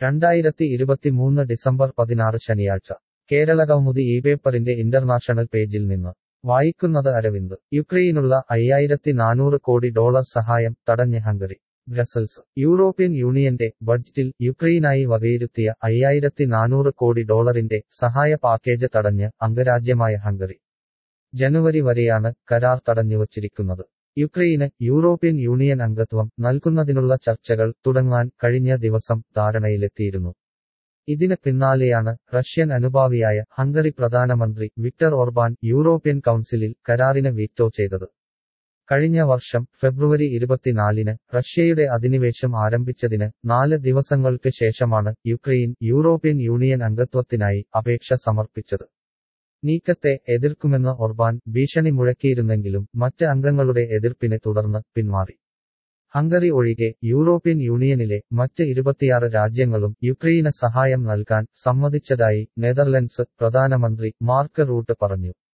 രണ്ടായിരത്തി ഇരുപത്തിമൂന്ന് ഡിസംബർ പതിനാറ് ശനിയാഴ്ച കേരളകൗമുദി ഈ പേപ്പറിന്റെ ഇന്റർനാഷണൽ പേജിൽ നിന്ന് വായിക്കുന്നത് അരവിന്ദ് യുക്രൈനുള്ള അയ്യായിരത്തി നാനൂറ് കോടി ഡോളർ സഹായം തടഞ്ഞ് ഹംഗറി ബ്രസൽസ് യൂറോപ്യൻ യൂണിയന്റെ ബഡ്ജറ്റിൽ യുക്രൈനായി വകയിരുത്തിയ അയ്യായിരത്തി നാനൂറ് കോടി ഡോളറിന്റെ സഹായ പാക്കേജ് തടഞ്ഞ് അംഗരാജ്യമായ ഹംഗറി ജനുവരി വരെയാണ് കരാർ തടഞ്ഞുവച്ചിരിക്കുന്നത് യുക്രൈന് യൂറോപ്യൻ യൂണിയൻ അംഗത്വം നൽകുന്നതിനുള്ള ചർച്ചകൾ തുടങ്ങാൻ കഴിഞ്ഞ ദിവസം ധാരണയിലെത്തിയിരുന്നു ഇതിന് പിന്നാലെയാണ് റഷ്യൻ അനുഭാവിയായ ഹംഗറി പ്രധാനമന്ത്രി വിക്ടർ ഓർബാൻ യൂറോപ്യൻ കൗൺസിലിൽ കരാറിന് വീറ്റോ ചെയ്തത് കഴിഞ്ഞ വർഷം ഫെബ്രുവരി ഇരുപത്തിനാലിന് റഷ്യയുടെ അധിനിവേശം ആരംഭിച്ചതിന് നാല് ദിവസങ്ങൾക്ക് ശേഷമാണ് യുക്രൈൻ യൂറോപ്യൻ യൂണിയൻ അംഗത്വത്തിനായി അപേക്ഷ സമർപ്പിച്ചത് നീക്കത്തെ എതിർക്കുമെന്ന് ഒർബാൻ ഭീഷണി മുഴക്കിയിരുന്നെങ്കിലും മറ്റ് അംഗങ്ങളുടെ എതിർപ്പിനെ തുടർന്ന് പിന്മാറി ഹംഗറി ഒഴികെ യൂറോപ്യൻ യൂണിയനിലെ മറ്റ് ഇരുപത്തിയാറ് രാജ്യങ്ങളും യുക്രൈന് സഹായം നൽകാൻ സമ്മതിച്ചതായി നെതർലൻഡ്സ് പ്രധാനമന്ത്രി മാർക്ക് റൂട്ട് പറഞ്ഞു